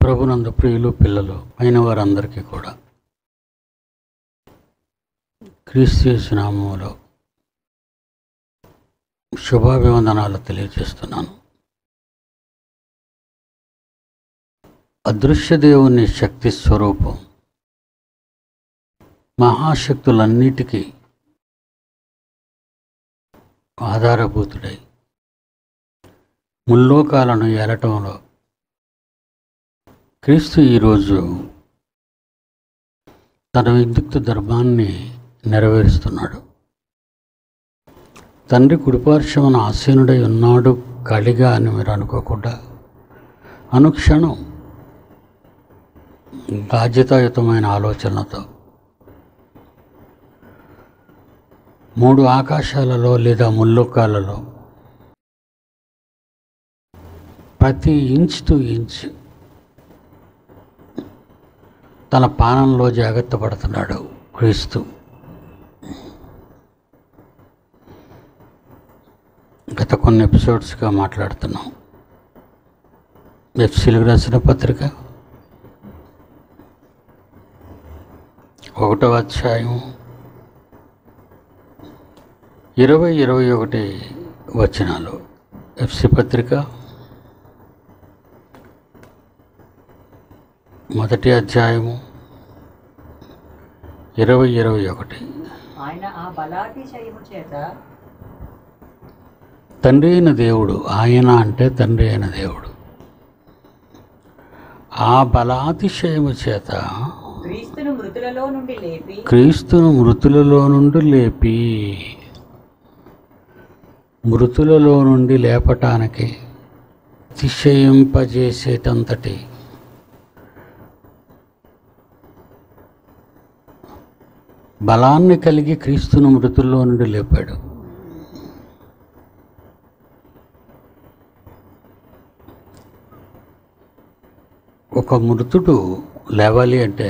ప్రభునందు ప్రియులు పిల్లలు అయిన వారందరికీ కూడా క్రీస్తు నామంలో శుభాభివందనాలు తెలియజేస్తున్నాను అదృశ్య దేవుని శక్తి స్వరూపం మహాశక్తులన్నిటికీ ఆధారభూతుడై ముల్లోకాలను ఏలటంలో క్రీస్తు ఈరోజు తన విద్యుక్త ధర్మాన్ని నెరవేరుస్తున్నాడు తండ్రి కుడిపార్శ్వన ఆసీనుడై ఉన్నాడు ఖాళీగా అని మీరు అనుకోకుండా అనుక్షణం బాధ్యతాయుతమైన ఆలోచనలతో మూడు ఆకాశాలలో లేదా ముల్లోకాలలో ప్రతి ఇంచ్ టు ఇంచ్ తన పానంలో జాగ్రత్త పడుతున్నాడు క్రీస్తు గత కొన్ని ఎపిసోడ్స్గా మాట్లాడుతున్నాం ఎఫ్సీలకు రాసిన పత్రిక ఒకటవ అధ్యాయం ఇరవై ఇరవై ఒకటి వచనాలు ఎఫ్సి పత్రిక మొదటి అధ్యాయము ఇరవై ఇరవై ఒకటి ఆయన ఆ బలాతిశయము చేత తండ్రి అయిన దేవుడు ఆయన అంటే తండ్రి అయిన దేవుడు ఆ బలాతిశయము చేత క్రీస్తును మృతులలో నుండి లేపి క్రీస్తును మృతులలో నుండి లేపి మృతులలో నుండి లేపటానికి అతిశయింపజేసేటంతటి బలాన్ని కలిగి క్రీస్తును మృతుల్లో నుండి లేపాడు ఒక మృతుడు లేవాలి అంటే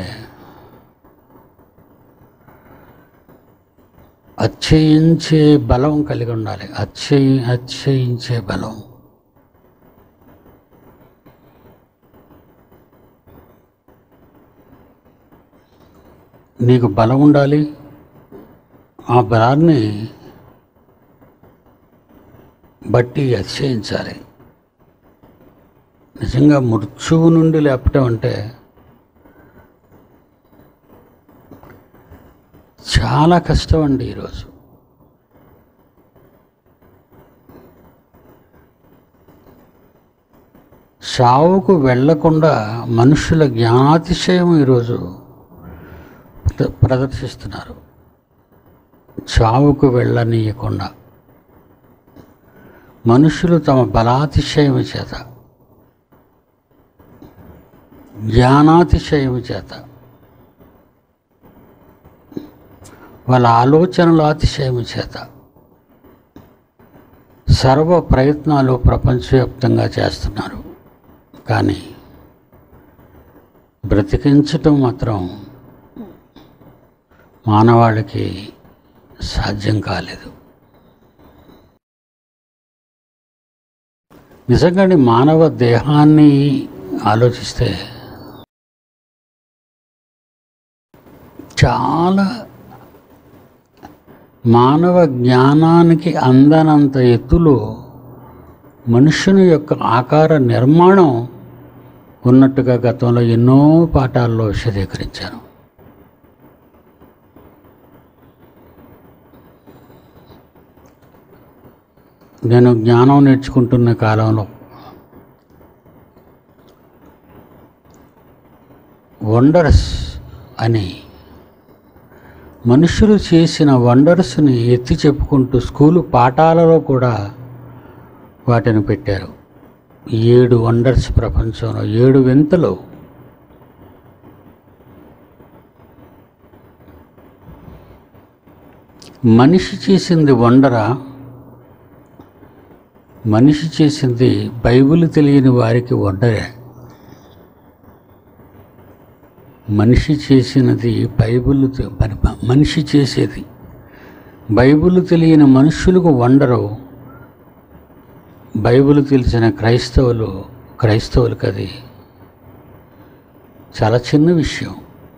అచ్చయించే బలం కలిగి ఉండాలి అచ్చయి అచ్చయించే బలం నీకు బలం ఉండాలి ఆ బలాన్ని బట్టి అతిశయించాలి నిజంగా మృత్యువు నుండి లేపటం అంటే చాలా కష్టం అండి ఈరోజు సావుకు వెళ్లకుండా మనుషుల జ్ఞానాతిశయం ఈరోజు ప్ర- ప్రదర్శిస్తున్నారు చావుకు వెళ్ళనీయకుండా మనుషులు తమ బలాతిశయం చేత జ్ఞానాతిశయం చేత వాళ్ళ ఆలోచనల అతిశయం చేత సర్వ ప్రయత్నాలు ప్రపంచవ్యాప్తంగా చేస్తున్నారు కానీ బ్రతికించటం మాత్రం మానవాళికి సాధ్యం కాలేదు నిజంగానే మానవ దేహాన్ని ఆలోచిస్తే చాలా మానవ జ్ఞానానికి అందనంత ఎత్తులో మనుషుని యొక్క ఆకార నిర్మాణం ఉన్నట్టుగా గతంలో ఎన్నో పాఠాల్లో విశదీకరించాను నేను జ్ఞానం నేర్చుకుంటున్న కాలంలో వండర్స్ అని మనుషులు చేసిన వండర్స్ని ఎత్తి చెప్పుకుంటూ స్కూలు పాఠాలలో కూడా వాటిని పెట్టారు ఏడు వండర్స్ ప్రపంచంలో ఏడు వింతలు మనిషి చేసింది వండరా మనిషి చేసింది బైబిల్ తెలియని వారికి వండరే మనిషి చేసినది బైబిల్ తె- మన- మనిషి చేసేది బైబిల్ తెలియని మనుషులకు వండరు బైబిల్ తెలిసిన క్రైస్తవులు క్రైస్తవులకు అది చాలా చిన్న విషయం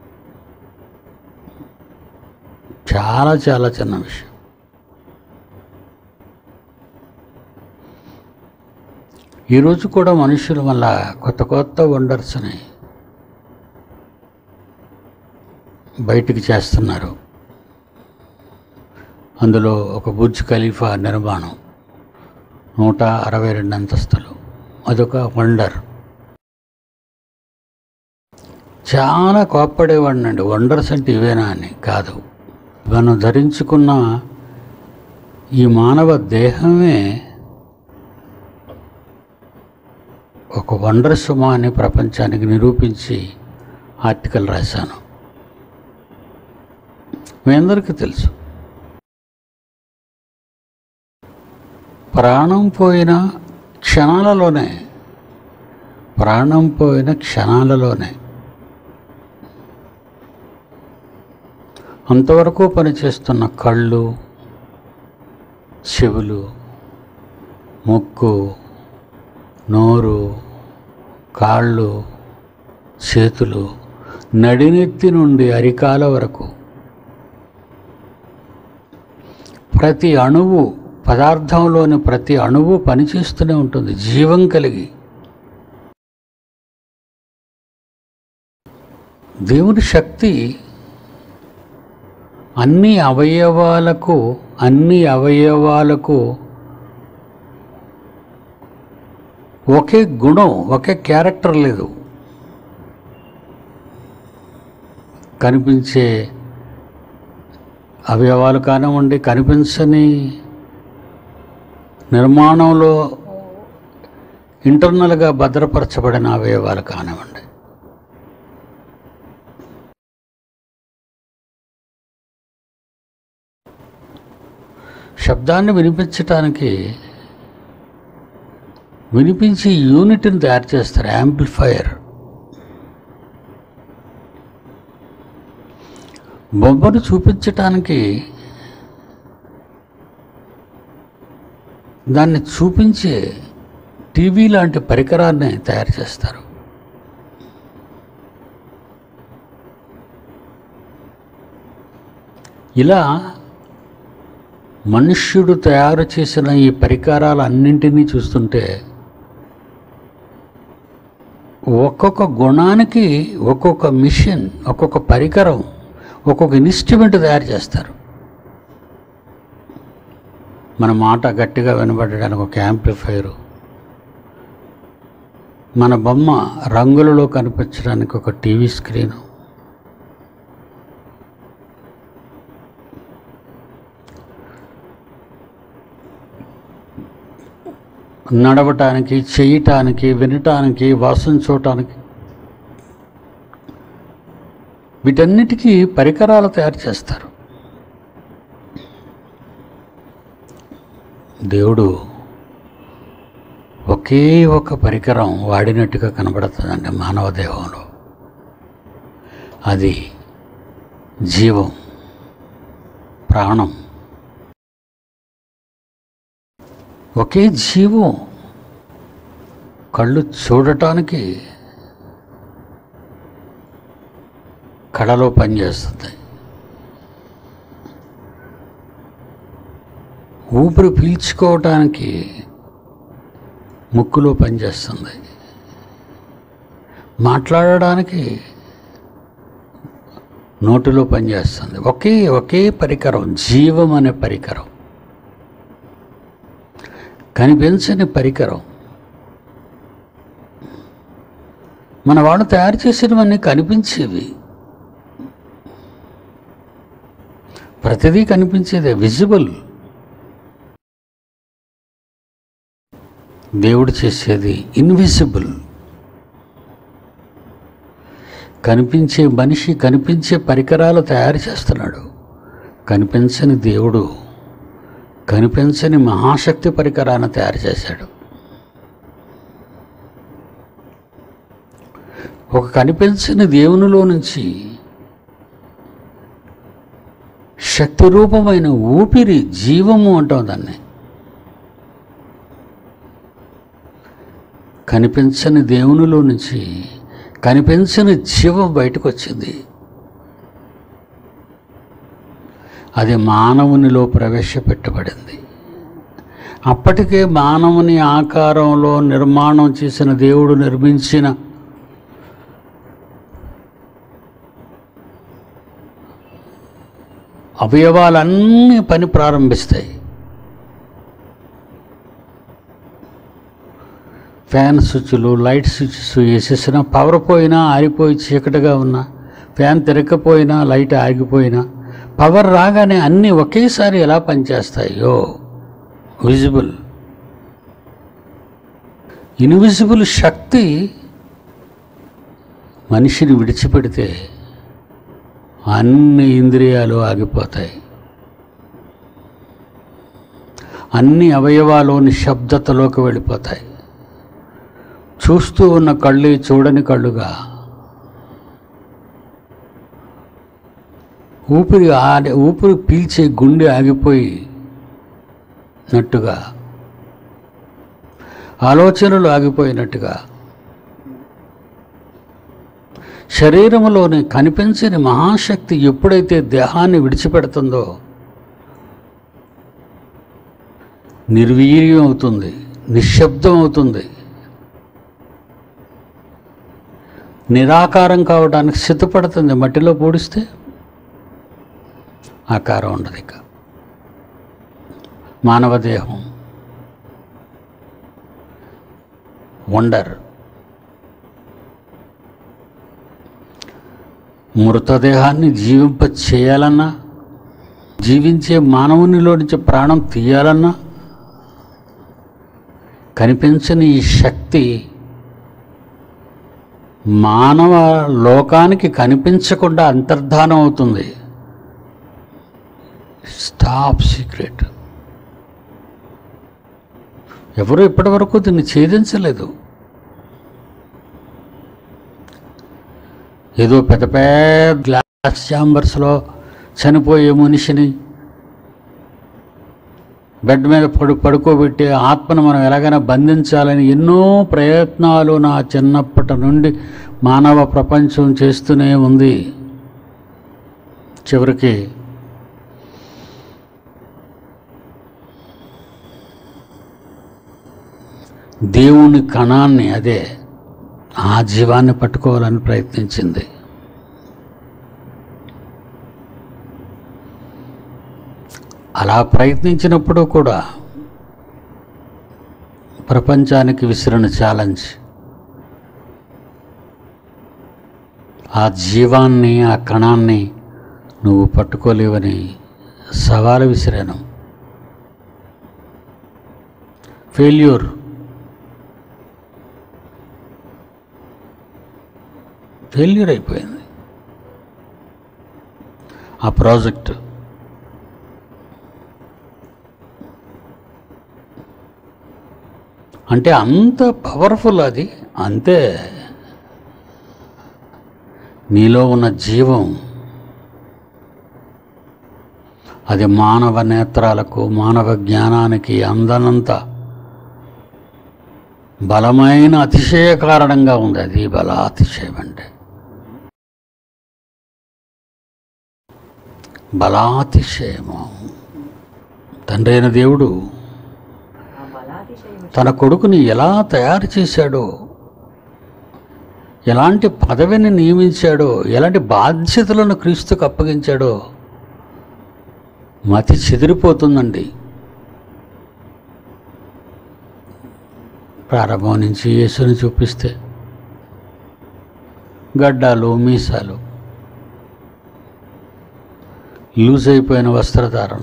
చాలా చాలా చిన్న విషయం ఈరోజు కూడా మనుషులు మళ్ళా కొత్త కొత్త వండర్స్ని బయటికి చేస్తున్నారు అందులో ఒక బుర్జ్ ఖలీఫా నిర్మాణం నూట అరవై రెండు అంతస్తులు అదొక వండర్ చాలా కోప్పడేవాడినండి వండర్స్ అంటే ఇవేనా అని కాదు మనం ధరించుకున్న ఈ మానవ దేహమే ఒక వండర్ సుమా అని ప్రపంచానికి నిరూపించి ఆర్టికల్ రాశాను మీ అందరికీ తెలుసు ప్రాణం పోయిన క్షణాలలోనే ప్రాణం పోయిన క్షణాలలోనే అంతవరకు పనిచేస్తున్న కళ్ళు చెవులు ముక్కు నోరు కాళ్ళు చేతులు నడినెత్తి నుండి అరికాల వరకు ప్రతి అణువు పదార్థంలోని ప్రతి అణువు పనిచేస్తూనే ఉంటుంది జీవం కలిగి దేవుని శక్తి అన్ని అవయవాలకు అన్ని అవయవాలకు ఒకే గుణం ఒకే క్యారెక్టర్ లేదు కనిపించే అవయవాలు కానివ్వండి కనిపించని నిర్మాణంలో ఇంటర్నల్గా భద్రపరచబడిన అవయవాలు కానివ్వండి శబ్దాన్ని వినిపించటానికి వినిపించి యూనిట్ని తయారు చేస్తారు యాంప్లిఫైయర్ బొమ్మను చూపించటానికి దాన్ని చూపించే టీవీ లాంటి పరికరాన్ని తయారు చేస్తారు ఇలా మనుష్యుడు తయారు చేసిన ఈ పరికరాలన్నింటినీ చూస్తుంటే ఒక్కొక్క గుణానికి ఒక్కొక్క మిషన్ ఒక్కొక్క పరికరం ఒక్కొక్క ఇన్స్ట్రుమెంట్ తయారు చేస్తారు మన మాట గట్టిగా వినబడడానికి ఒక యాంప్లిఫైరు మన బొమ్మ రంగులలో కనిపించడానికి ఒక టీవీ స్క్రీను నడవటానికి చేయటానికి వినటానికి వాసన చూడటానికి వీటన్నిటికీ పరికరాలు తయారు చేస్తారు దేవుడు ఒకే ఒక పరికరం వాడినట్టుగా కనబడుతుందండి మానవ దేహంలో అది జీవం ప్రాణం ఒకే జీవం కళ్ళు చూడటానికి కళలో పనిచేస్తుంది ఊపిరి పీల్చుకోవటానికి ముక్కులో పనిచేస్తుంది మాట్లాడడానికి నోటిలో పనిచేస్తుంది ఒకే ఒకే పరికరం జీవం అనే పరికరం కనిపించని పరికరం మన వాళ్ళు తయారు చేసినవన్నీ కనిపించేవి ప్రతిదీ కనిపించేదే విజిబుల్ దేవుడు చేసేది ఇన్విజిబుల్ కనిపించే మనిషి కనిపించే పరికరాలు తయారు చేస్తున్నాడు కనిపించని దేవుడు కనిపించని మహాశక్తి పరికరాన్ని తయారు చేశాడు ఒక కనిపించని దేవునిలో నుంచి శక్తి రూపమైన ఊపిరి జీవము అంటాం దాన్ని కనిపించని దేవునిలో నుంచి కనిపించని జీవం బయటకు వచ్చింది అది మానవునిలో ప్రవేశపెట్టబడింది అప్పటికే మానవుని ఆకారంలో నిర్మాణం చేసిన దేవుడు నిర్మించిన అవయవాలన్నీ పని ప్రారంభిస్తాయి ఫ్యాన్ స్విచ్లు లైట్ స్విచ్స్ వేసేసిన పవర్ పోయినా ఆరిపోయి చీకటిగా ఉన్నా ఫ్యాన్ తిరగకపోయినా లైట్ ఆగిపోయినా పవర్ రాగానే అన్నీ ఒకేసారి ఎలా పనిచేస్తాయో విజిబుల్ ఇన్విజిబుల్ శక్తి మనిషిని విడిచిపెడితే అన్ని ఇంద్రియాలు ఆగిపోతాయి అన్ని అవయవాలు నిశ్శబ్దతలోకి వెళ్ళిపోతాయి చూస్తూ ఉన్న కళ్ళు చూడని కళ్ళుగా ఊపిరి ఆడే ఊపిరి పీల్చే గుండె ఆగిపోయి నట్టుగా ఆలోచనలు ఆగిపోయినట్టుగా శరీరంలోని కనిపించని మహాశక్తి ఎప్పుడైతే దేహాన్ని విడిచిపెడుతుందో నిర్వీర్యం అవుతుంది నిశ్శబ్దం అవుతుంది నిరాకారం కావడానికి సిద్ధపడుతుంది మట్టిలో పూడిస్తే ఆకారం ఉండదు ఇక మానవ దేహం వండర్ మృతదేహాన్ని జీవింప చేయాలన్నా జీవించే మానవునిలో నుంచి ప్రాణం తీయాలన్నా కనిపించని ఈ శక్తి మానవ లోకానికి కనిపించకుండా అంతర్ధానం అవుతుంది స్టాప్ సీక్రెట్ ఎవరు ఇప్పటివరకు దీన్ని ఛేదించలేదు ఏదో పెద్ద పెద్ద గ్లాస్ ఛాంబర్స్లో చనిపోయే మనిషిని బెడ్ మీద పడు పడుకోబెట్టి ఆత్మను మనం ఎలాగైనా బంధించాలని ఎన్నో ప్రయత్నాలు నా చిన్నప్పటి నుండి మానవ ప్రపంచం చేస్తూనే ఉంది చివరికి దేవుని కణాన్ని అదే ఆ జీవాన్ని పట్టుకోవాలని ప్రయత్నించింది అలా ప్రయత్నించినప్పుడు కూడా ప్రపంచానికి విసిరిన ఛాలెంజ్ ఆ జీవాన్ని ఆ కణాన్ని నువ్వు పట్టుకోలేవని సవాలు విసిరాను ఫెయిల్యూర్ ఫెయిల్యూర్ అయిపోయింది ఆ ప్రాజెక్ట్ అంటే అంత పవర్ఫుల్ అది అంతే నీలో ఉన్న జీవం అది మానవ నేత్రాలకు మానవ జ్ఞానానికి అందనంత బలమైన అతిశయ కారణంగా ఉంది అది బలాతిశయం అంటే బలాతిశయము తండ్రి అయిన దేవుడు ఆ బలాతిశయము తన కొడుకుని ఎలా తయారు చేశాడో ఎలాంటి పదవిని నియమించాడో ఎలాంటి బాధ్యతలను క్రీస్తుకు అప్పగించాడో మతి చెదిరిపోతుందండి ప్రారంభం నుంచి యేసుని చూపిస్తే గడ్డాలు మీసాలు లూజ్ అయిపోయిన వస్త్రధారణ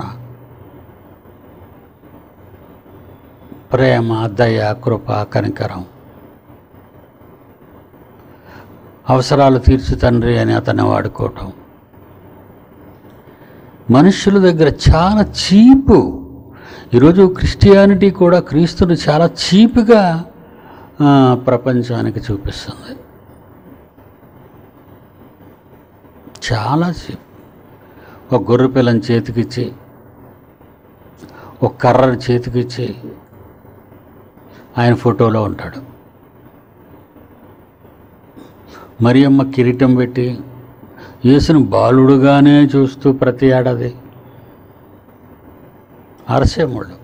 ప్రేమ దయ కృప కనికరం అవసరాలు తీర్చు తండ్రి అని అతన్ని వాడుకోవటం మనుషుల దగ్గర చాలా చీపు ఈరోజు క్రిస్టియానిటీ కూడా క్రీస్తుని చాలా చీపుగా ఆ, ప్రపంచానికి చూపిస్తుంది చాలా చీప్ ఒక గొర్రె పిల్లని చేతికిచ్చి ఒక కర్రని చేతికిచ్చి ఆయన ఫోటోలో ఉంటాడు మరియమ్మ కిరీటం పెట్టి యేసును బాలుడుగానే చూస్తూ ప్రతి ఏడాది అరసేముళ్ళు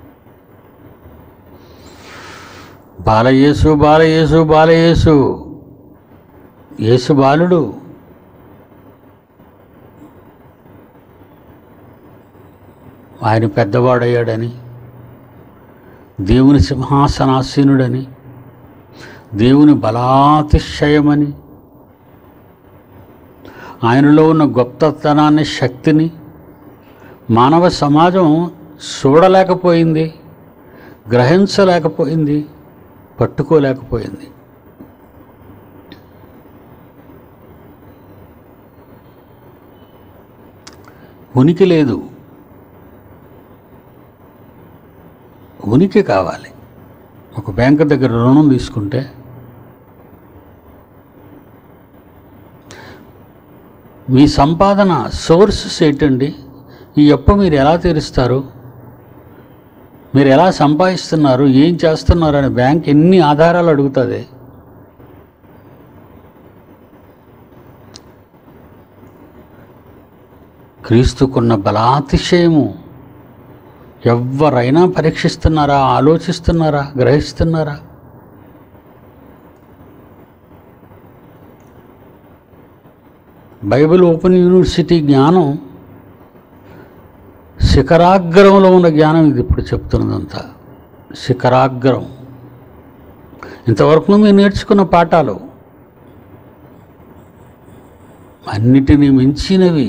బాలయేసు బాలయేసు బాలయేసు యేసు బాలుడు ఆయన పెద్దవాడయ్యాడని దేవుని సింహాసనాసీనుడని దేవుని బలాతిశయమని ఆయనలో ఉన్న గొప్పతనాన్ని శక్తిని మానవ సమాజం చూడలేకపోయింది గ్రహించలేకపోయింది పట్టుకోలేకపోయింది ఉనికి లేదు ఉనికి కావాలి ఒక బ్యాంకు దగ్గర రుణం తీసుకుంటే మీ సంపాదన సోర్సెస్ ఏంటండి ఈ అప్పు మీరు ఎలా తీరుస్తారు మీరు ఎలా సంపాదిస్తున్నారు ఏం చేస్తున్నారు అని బ్యాంక్ ఎన్ని ఆధారాలు అడుగుతుంది క్రీస్తుకున్న బలాతిశయము ఎవరైనా పరీక్షిస్తున్నారా ఆలోచిస్తున్నారా గ్రహిస్తున్నారా బైబిల్ ఓపెన్ యూనివర్సిటీ జ్ఞానం శిఖరాగ్రంలో ఉన్న జ్ఞానం ఇది ఇప్పుడు చెప్తున్నదంతా శిఖరాగ్రం ఇంతవరకు మీరు నేర్చుకున్న పాఠాలు అన్నిటినీ మించినవి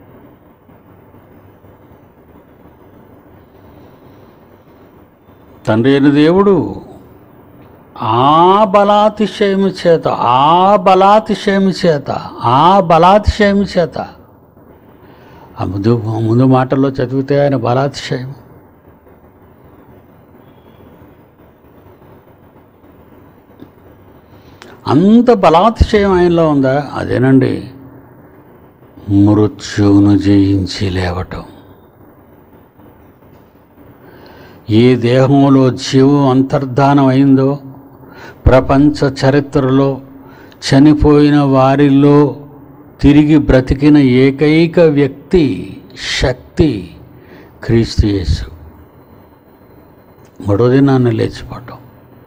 తండ్రి అయిన దేవుడు ఆ బలాతిశయము చేత ఆ బలాతిశయము చేత ఆ బలాతిశయము చేత ఆ ముందు ముందు మాటల్లో చదివితే ఆయన బలాతిశయం అంత బలాతిశయం ఆయనలో ఉందా అదేనండి మృత్యువును జయించి లేవటం ఏ దేహంలో జీవం అంతర్ధానం అయిందో ప్రపంచ చరిత్రలో చనిపోయిన వారిలో తిరిగి బ్రతికిన ఏకైక వ్యక్తి శక్తి క్రీస్తు యేసు మూడో దినాన్ని లేచిపోవటం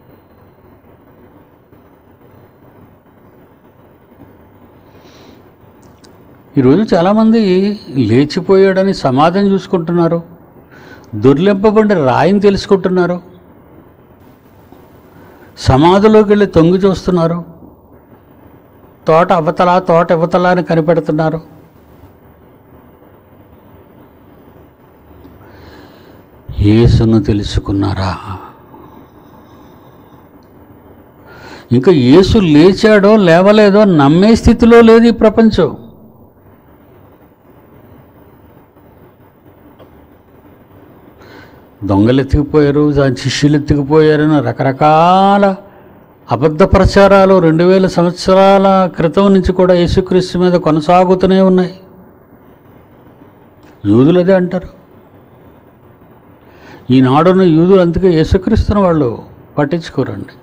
ఈరోజు చాలామంది లేచిపోయాడని సమాధం చూసుకుంటున్నారు దుర్లింపబడిన రాయిని తెలుసుకుంటున్నారు సమాధిలోకి వెళ్ళి తొంగి చూస్తున్నారు తోట అవతల తోట ఇవతల అని కనిపెడుతున్నారు యేసును తెలుసుకున్నారా ఇంకా యేసు లేచాడో లేవలేదో నమ్మే స్థితిలో లేదు ఈ ప్రపంచం దొంగలు ఎత్తుకుపోయారు దాని శిష్యులు ఎత్తుకుపోయారని రకరకాల అబద్ధ ప్రచారాలు రెండు వేల సంవత్సరాల క్రితం నుంచి కూడా యేసుక్రీస్తు మీద కొనసాగుతూనే ఉన్నాయి యూదులు అదే అంటారు ఈనాడున్న యూదులు అందుకే యేసుక్రీస్తుని వాళ్ళు పట్టించుకోరండి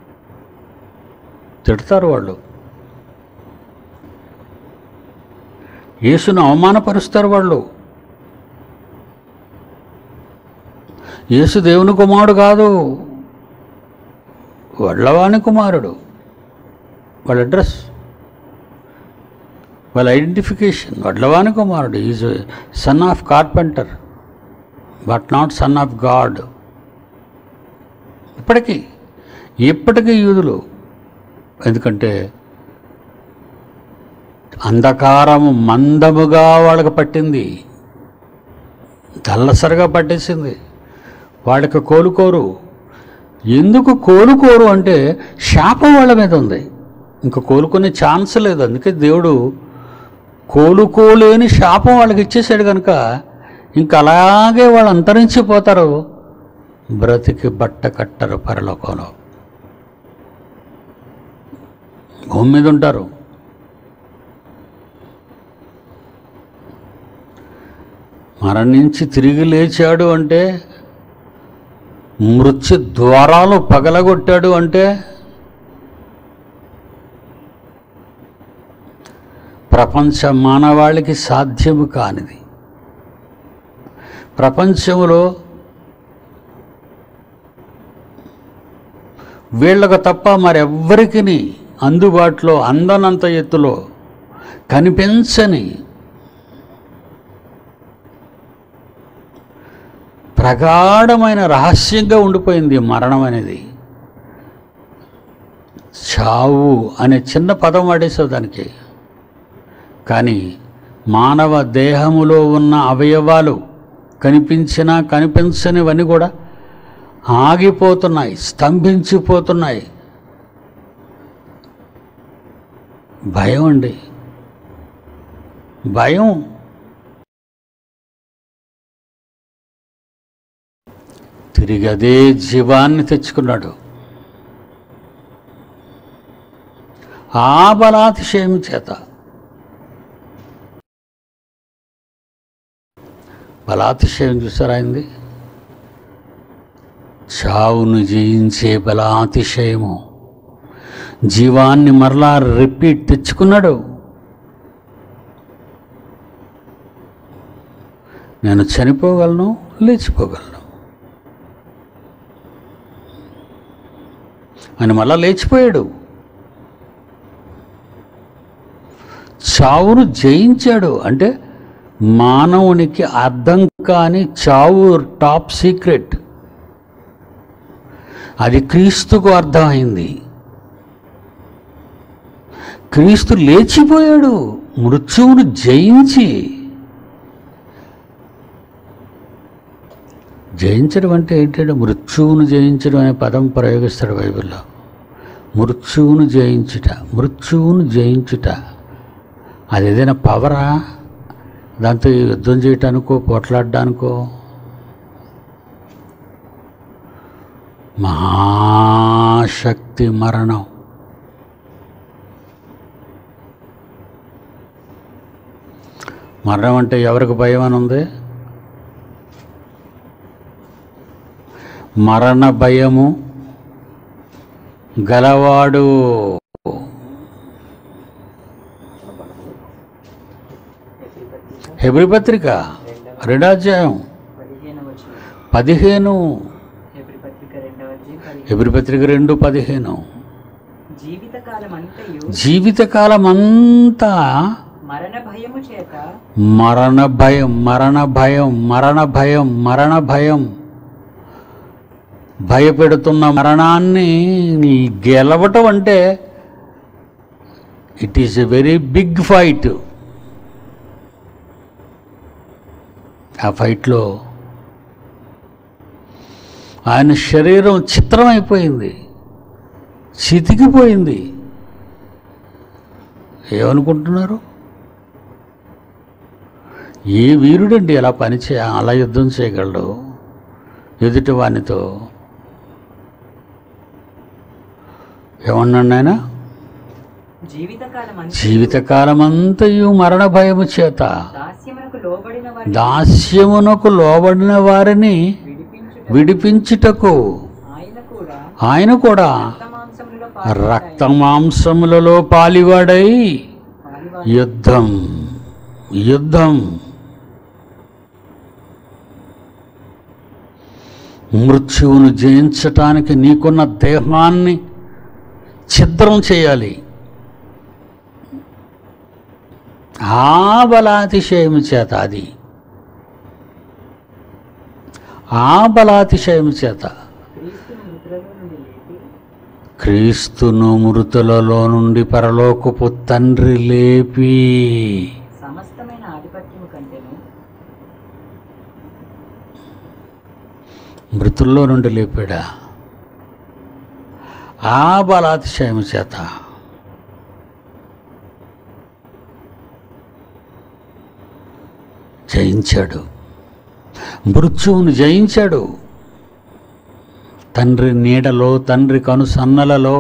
తిడతారు వాళ్ళు యేసును అవమానపరుస్తారు వాళ్ళు యేసు దేవుని కుమారుడు కాదు వడ్లవాని కుమారుడు వాళ్ళ అడ్రస్ వాళ్ళ ఐడెంటిఫికేషన్ వడ్లవాని కుమారుడు is son of carpenter but not son of God ఇప్పటికీ ఇప్పటికీ యూదులు ఎందుకంటే అంధకారము మందముగా వాళ్ళకి పట్టింది దల్లసరిగా పట్టేసింది వాళ్ళకి కోలుకోరు ఎందుకు కోలుకోరు అంటే శాపం వాళ్ళ మీద ఉంది ఇంకా కోలుకునే ఛాన్స్ లేదు అందుకే దేవుడు కోలుకోలేని శాపం వాళ్ళకి ఇచ్చేసాడు కనుక ఇంకా అలాగే వాళ్ళు అంతరించిపోతారు బ్రతికి బట్ట కట్టరు పరలోకంలో భూమి మీద ఉంటారు మరణించి తిరిగి లేచాడు అంటే మృత్యు ద్వారాలు పగలగొట్టాడు అంటే ప్రపంచ మానవాళికి సాధ్యము కానిది ప్రపంచంలో వీళ్ళకు తప్ప మరెవ్వరికి అందుబాటులో అందనంత ఎత్తులో కనిపించని ప్రగాఢమైన రహస్యంగా ఉండిపోయింది మరణం అనేది చావు అనే చిన్న పదం వాడేసావు దానికి కానీ మానవ దేహములో ఉన్న అవయవాలు కనిపించినా కనిపించనివన్నీ కూడా ఆగిపోతున్నాయి స్తంభించిపోతున్నాయి భయం అండి భయం తిరిగి అదే జీవాన్ని తెచ్చుకున్నాడు ఆ బలాతిశయం చేత బలాతిశయం చూసారా అయింది చావును జయించే బలాతిశయము జీవాన్ని మరలా రిపీట్ తెచ్చుకున్నాడు నేను చనిపోగలను లేచిపోగలను ఆయన మళ్ళా లేచిపోయాడు చావును జయించాడు అంటే మానవునికి అర్థం కాని చావు టాప్ సీక్రెట్ అది క్రీస్తుకు అర్థమైంది క్రీస్తు లేచిపోయాడు మృత్యువును జయించి జయించడం అంటే ఏంటంటే మృత్యువును జయించడం అనే పదం ప్రయోగిస్తాడు బైబిల్లో మృత్యువును జయించుట మృత్యువును జయించుట అది ఏదైనా పవరా దాంతో యుద్ధం చేయటానికో పోట్లాడడానికో మహాశక్తి మరణం మరణం అంటే ఎవరికి భయం అని ఉంది మరణ భయము గలవాడు హెబ్రి పత్రిక రెండాధ్యాయం పదిహేను వచ్చిన పదిహేను ఎబ్రి పత్రిక రెండవ అధ్యాయం పదిహేను. హెబ్రి పత్రిక రెండు పదిహేను జీవితకాలం అంతయు జీవితకాలం అంతా మరణ భయము చేత మరణ భయం మరణ భయం మరణ భయం మరణ భయం భయపెడుతున్న మరణాన్ని నీ గెలవటం అంటే it is a very big fight ఆ ఫైట్లో ఆయన శరీరం చిత్రమైపోయింది చితికిపోయింది ఏమనుకుంటున్నారు ఏ వీరుడండి అలా పని చే అలా యుద్ధం చేయగలడు ఎదుటి వానితో ఏమన్నాడు ఆయన జీవితకాలం అంతయు జీవితకాలం అంతయు మరణ భయము చేత దాస్యమునకు లోబడిన వారి దాస్యమునకు లోబడిన వారిని విడిపించుట విడిపించుటకు ఆయన కూడా ఆయన కూడా రక్తమాంసములలో రక్త మాంసములలో పాలివాడై పాలివాడు యుద్ధం యుద్ధం మృత్యువును జయించటానికి నీకున్న దేహాన్ని ఛిద్రం చేయాలి ఆ బలాతిశయము చేత అది ఆ బలాతిశయము చేత క్రీస్తును మృతులలో నుండి క్రీస్తును మృతులలో నుండి లేపి పరలోకపు తండ్రి లేపి సమస్తమైన ఆధిపత్యము కంటేను మృతుల్లో నుండి లేపాడా ఆ బలాతిశయం చేత జయించాడు మృత్యువును జయించాడు తండ్రి నీడలో తండ్రి కనుసన్నలలో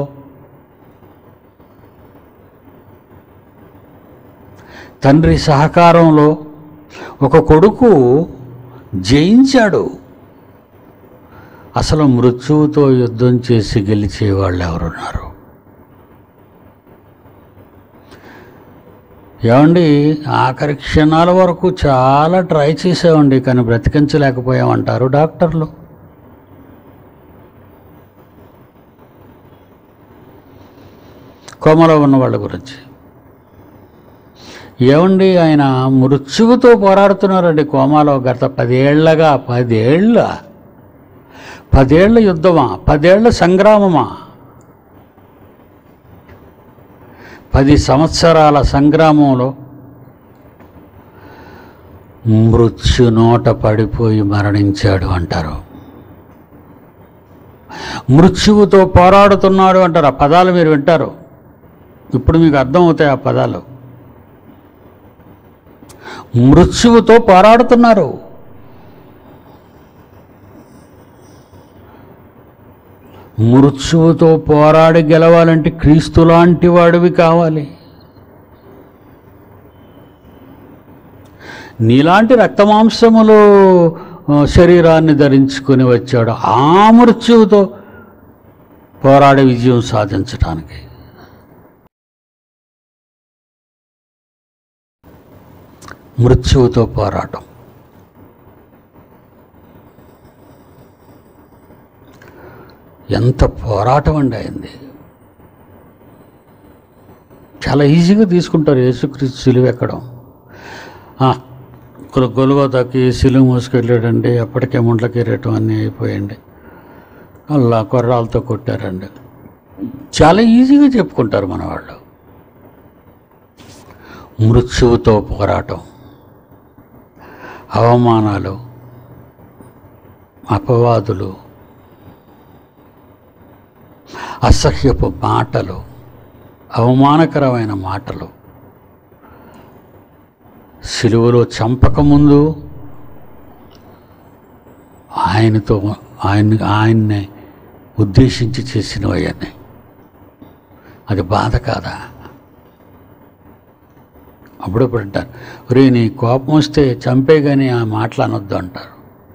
తండ్రి సహకారంలో ఒక కొడుకు జయించాడు అసలు మృత్యువుతో యుద్ధం చేసి గెలిచే వాళ్ళు ఎవరున్నారు ఏమండి ఆఖరి క్షణాల వరకు చాలా ట్రై చేసామండి కానీ బ్రతికించలేకపోయామంటారు డాక్టర్లు కోమలో ఉన్న వాళ్ళ గురించి ఏమండి ఆయన మృత్యువుతో పోరాడుతున్నారండి కోమాలో గత పదేళ్లగా పదేళ్ళ పదేళ్ల యుద్ధమా పదేళ్ల సంగ్రామమా పది సంవత్సరాల సంగ్రామంలో మృత్యు నోట పడిపోయి మరణించాడు అంటారు మృత్యువుతో పోరాడుతున్నాడు అంటారు ఆ పదాలు మీరు వింటారు ఇప్పుడు మీకు అర్థమవుతాయి ఆ పదాలు మృత్యువుతో పోరాడుతున్నారు మృత్యువుతో పోరాడి గెలవాలంటే క్రీస్తు లాంటి వాడివి కావాలి నీలాంటి రక్తమాంసములు ఆ, శరీరాన్ని ధరించుకొని వచ్చాడు ఆ మృత్యువుతో పోరాడి విజయం సాధించడానికి మృత్యువుతో పోరాటం ఎంత పోరాటం అండి అయింది చాలా ఈజీగా తీసుకుంటారు యేసుక్రీస్తు సిలువ ఎక్కడం ఆ, కొలు గొలుగోతాకి సిలువ మోసుకెళ్ళాడండి అప్పటికే ముండ్లకి రేటం అన్నీ అయిపోయండి అలా కొర్రాలతో కొట్టారండి చాలా ఈజీగా చెప్పుకుంటారు మన వాళ్ళు మృత్యువుతో పోరాటం అవమానాలు అపవాదులు అసహ్యపు మాటలు అవమానకరమైన మాటలు సిలువలో చంపకముందు ఆయనతో ఆయన ఆయన్ని ఉద్దేశించి చేసినవన్నీ అది బాధ కాదా అప్పుడప్పుడు అంటారు ఒరే నీ కోపం వస్తే చంపే కానీ ఆ మాటలు అనొద్దు అంటారు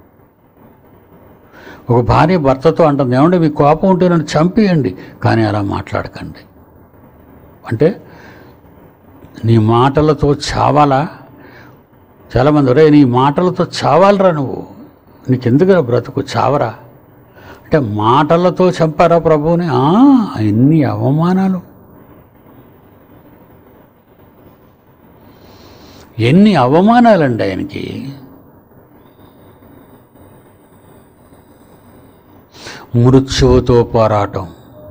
ఒక భార్య భర్తతో అంటుంది ఏమంటే మీ కోపం ఉంటే నన్ను చంపేయండి కానీ అలా మాట్లాడకండి అంటే నీ మాటలతో చావాలా చాలామంది ఒరే నీ మాటలతో చావాలరా నువ్వు నీకెందుకురా బ్రతుకు చావరా అంటే మాటలతో చంపారా ప్రభువుని ఆ, ఎన్ని అవమానాలు ఎన్ని అవమానాలండి ఆయనకి మృత్యువుతో పోరాటం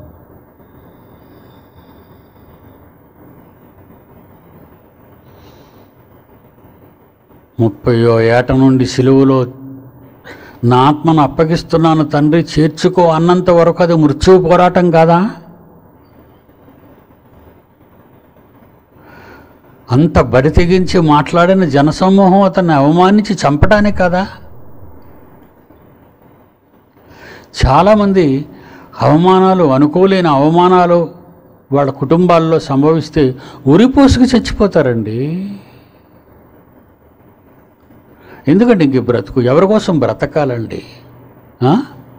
ముప్పయో ఏట నుండి సిలువలో నా ఆత్మను అప్పగిస్తున్నాను తండ్రి చేర్చుకో అన్నంత వరకు అది మృత్యువు పోరాటం కాదా అంత బరి తెగించి మాట్లాడిన జనసమూహం అతన్ని అవమానించి చంపడానికి కదా చాలామంది అవమానాలు అనుకోలేని అవమానాలు వాళ్ళ కుటుంబాల్లో సంభవిస్తే ఉరిపోసుకు చచ్చిపోతారండి ఎందుకంటే ఇంక ఈ బ్రతుకు ఎవరి కోసం బ్రతకాలండి ఆ?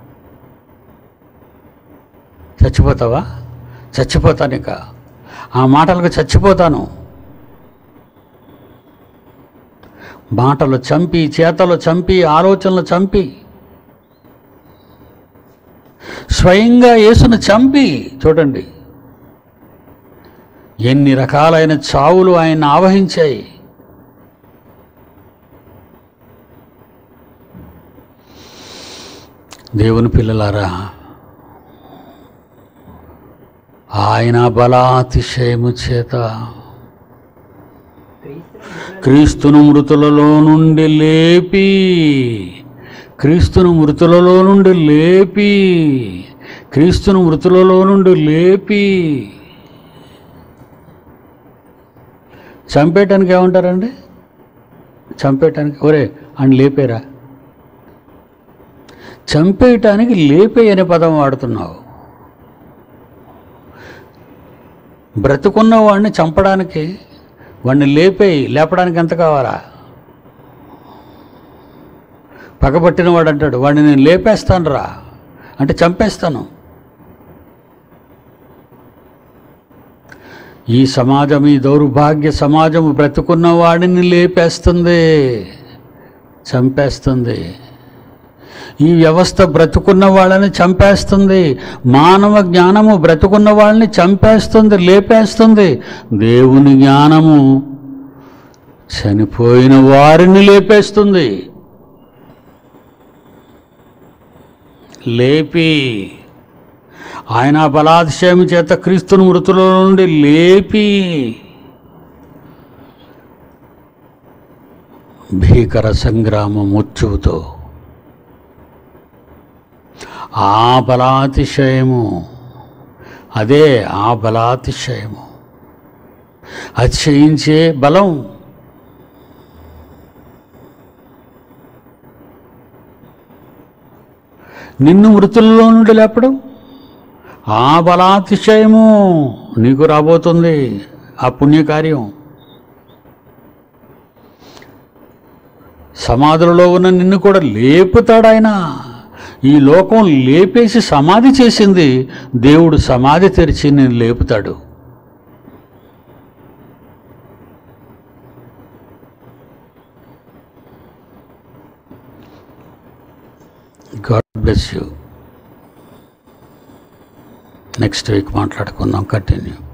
చచ్చిపోతావా చచ్చిపోతాను ఇక ఆ మాటలకు చచ్చిపోతాను మాటలు చంపి చేతలు చంపి ఆలోచనలు చంపి స్వయంగా యేసును చంపి చూడండి ఎన్ని రకాలైన చావులు ఆయన ఆవహించాయి దేవుని పిల్లలారా ఆయన బలాతిశయము చేత క్రీస్తును మృతులలో నుండి లేపి క్రీస్తును మృతులలో నుండి లేపి క్రీస్తును మృతులలో నుండి లేపి చంపేయటానికి ఏమంటారండి చంపేయటానికి ఒరే అని లేపేరా చంపేయటానికి లేపే అనే పదం వాడుతున్నావు బ్రతుకున్న వాడిని చంపడానికి వాడిని లేపేయి లేపడానికి ఎంత కావాలా పగబట్టిన వాడు అంటాడు వాడిని నేను లేపేస్తాను రా అంటే చంపేస్తాను ఈ సమాజం ఈ దౌర్భాగ్య సమాజం బ్రతుకున్న వాడిని లేపేస్తుంది చంపేస్తుంది ఈ వ్యవస్థ బ్రతుకున్న వాళ్ళని చంపేస్తుంది మానవ జ్ఞానము బ్రతుకున్న వాళ్ళని చంపేస్తుంది లేపేస్తుంది దేవుని జ్ఞానము చనిపోయిన వారిని లేపేస్తుంది లేపి ఆయన బలాతిశయం చేత క్రీస్తుని మృతుల నుండి లేపి భీకర సంగ్రామ మృత్యువుతో ఆ బలాతిశయము అదే ఆ బలాతిశయము అతిశయించే బలం నిన్ను మృతుల్లో నుండి లేపడం ఆ బలాతిశయము నీకు రాబోతుంది ఆ పుణ్యకార్యం సమాధులలో ఉన్న నిన్ను కూడా లేపుతాడు ఆయన ఈ లోకం లేపేసి సమాధి చేసింది దేవుడు సమాధి తెరిచి నేను లేపుతాడు God bless you next week మాట్లాడుకుందాం కంటిన్యూ